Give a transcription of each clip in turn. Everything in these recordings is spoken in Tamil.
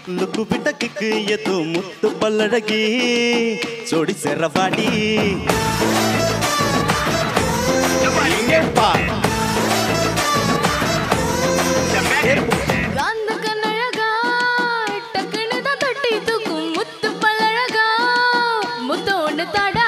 லுக்கு விட்ட கிக்கு எது முத்து பல்லழகி சோடி செரவாடி காந்த கண்ணழகா டக்குன்னு தான் தட்டி தூக்கும் முத்து பல்லழகா முத்து ஒண்ணு தாடா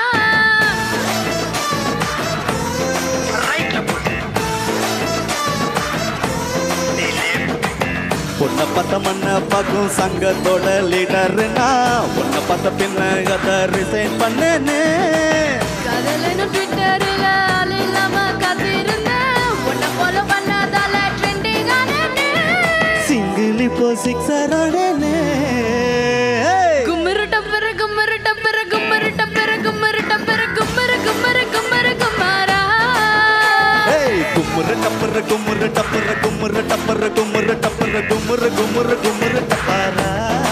பொண்ணை பார்த்த மண்ண பார்க்கும் சங்கத்தோட லீடர்னா உன்னை பார்த்த பின்ன அதை ரிசைன் பண்ணேன்னு காதலனும் ட்விட்டர்ல ஆள் இல்லாம காத்திருந்தேன் உன்னை ஃபாலோ பண்ணாதால ட்ரெண்டிங் ஆனேன்னு சிங்கிள் இப்போ சிக்ஸர் ஆனேன்னு கும்மரு டப்பர கும்மரு டப்பர கும்மரு டப்பர கும்மரு டப்பர கும்மரு கும்மரு கும்மரு குமாரா ஏய் கும்முரு டப்பர கும்முரு டப்பர கும்முரு டப்பர கும்முரு டப்பர கும்முரு கும்முரு கும்முரு டப்பாரா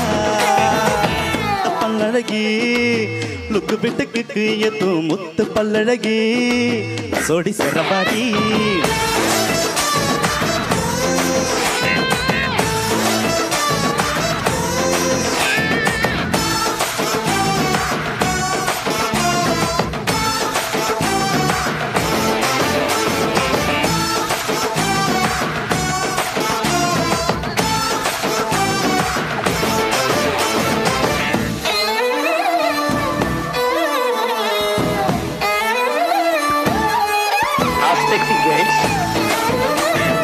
பல்லழகி லுக்கு விட்டு கிக்கு எத்து முத்து பல்லழகி சோடி செரவாடி Our sexy girls.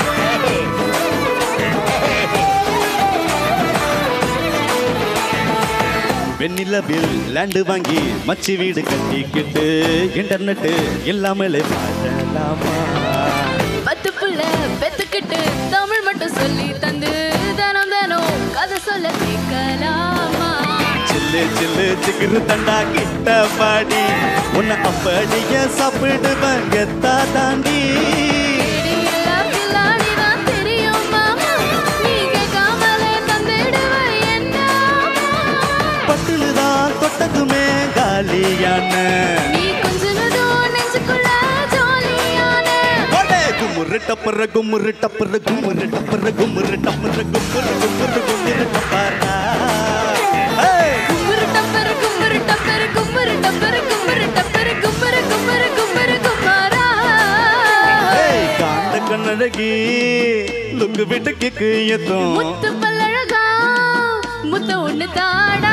வெண்ணிலவில் லேண்டு வாங்கி மச்சி வீடு கட்டிக்கிட்டு இன்டர்நெட் இல்லாமலே வாழலாமா பத்து புள்ள பெத்துக்கிட்டு தமிழ் மட்டும் சொல்லி தந்து தினம் தினம் கதை சொல்ல கேட்கலாமா சில்லு சில்லு சிக்கிரு தண்டா கிட்ட பாடி உன்னை அப்படியே சாப்பிடுவேன் கெத்தா தாண்டி எல்லாம் கில்லாடிதான் தெரியும் மாமா நீ கேட்காமலே தந்திடுவ என்ன பட்டுலுதான் தொட்டதுமே காலியான நீ கொஞ்சம் நெஞ்சுக்குள்ள ஜாலியான ஒடே குமுறு டப்பர குமுறு டப்பர குமுறு டப்பர குமுறு டப்பர குமுறு குமுறு குமுறு டப்பரா ஏய் கும்மரு டப்பரு கும்மரு டப்பரு கும்மரு டப்பரு கும்மரு டப்பரு கும்மரு கும்மரு கும்மரு குமாரா ஏய் காந்த கண்ணழகி லுக்கு விட்டு கிக்கு எத்தும் முத்து பல்லழகா முத்த ஒண்ணு தாடா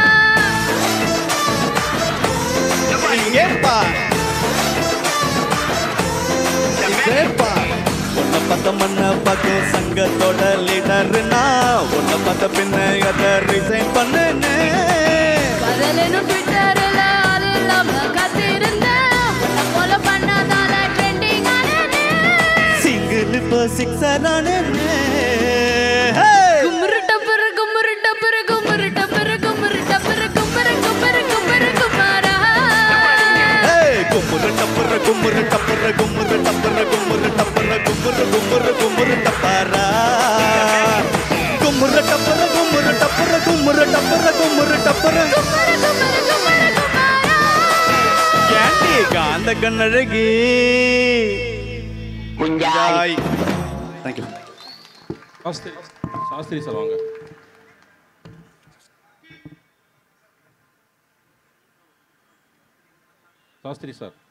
ஏப்பா ஏப்பா உன்னை பார்த்த மண்ண பார்க்கும் சங்கத்தோட லீடர்னா உன்னை பார்த்த பின்ன அதை ரிசைன் பண்ணுன்னு காதலனும் ட்விட்டர்ல ஆள் இல்லாம காத்திருந்தேன் உன்னை ஃபாலோ பண்ணாதால ட்ரெண்டிங் ஆனேன்னு சிங்கிள் இப்போ சிக்ஸர் ஆனேன்னு கும்மரு டப்பரு கும்மரு டப்பரு கும்மரு டப்பரு கும்மரு டப்பரு கும்மரு கும்மரு கும்மரு குமாரா கும்முரு டப்பர கும்முரு டப்பர கும்முரு டப்பர கும்முரு டப்பர கும்முரு கும்முரு கும்முரு டப்பரா கும்முரு டப்பர கும்முரு டப்பர கும்முரு டப்பர கும்முரு டப்பர கும்மரு கும்மரு கும்மரு குமாரா ஏண்டி காந்த கண்ணழகி Munjai. Thank you Shastri Shastri sir வாங்க சாஸ்திரி சார்